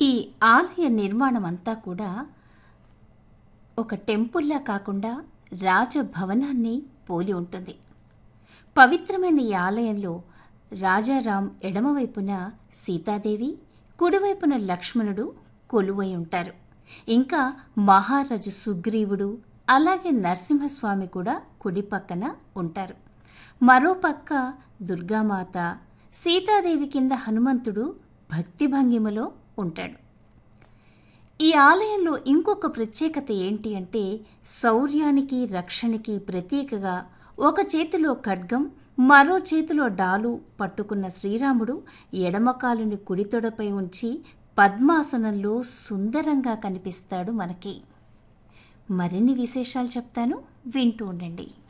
ఈ ఆలయ నిర్మాణం అంతా కూడా ఒక టెంపుల్లా కాకుండా రాజభవనాన్ని పోలి ఉంటుంది పవిత్రమైన ఈ ఆలయంలో రాజారాం ఎడమవైపున సీతాదేవి కుడివైపున లక్ష్మణుడు కొలువై ఉంటారు ఇంకా మహారాజు సుగ్రీవుడు అలాగే నరసింహస్వామి కూడా కుడి పక్కన ఉంటారు మరో పక్క దుర్గామాత సీతాదేవి కింద హనుమంతుడు భక్తి భంగిమలో ఉంటాడు ఈ ఆలయంలో ఇంకొక ప్రత్యేకత ఏంటి అంటే శౌర్యానికి రక్షణకి ప్రతీకగా ఒక చేతిలో ఖడ్గం మరో చేతిలో డాలు పట్టుకున్న శ్రీరాముడు ఎడమ కాలుని కుడితొడపై ఉంచి పద్మాసనంలో సుందరంగా కనిపిస్తాడు మనకి మరిన్ని విశేషాలు చెప్తాను వింటూ ఉండండి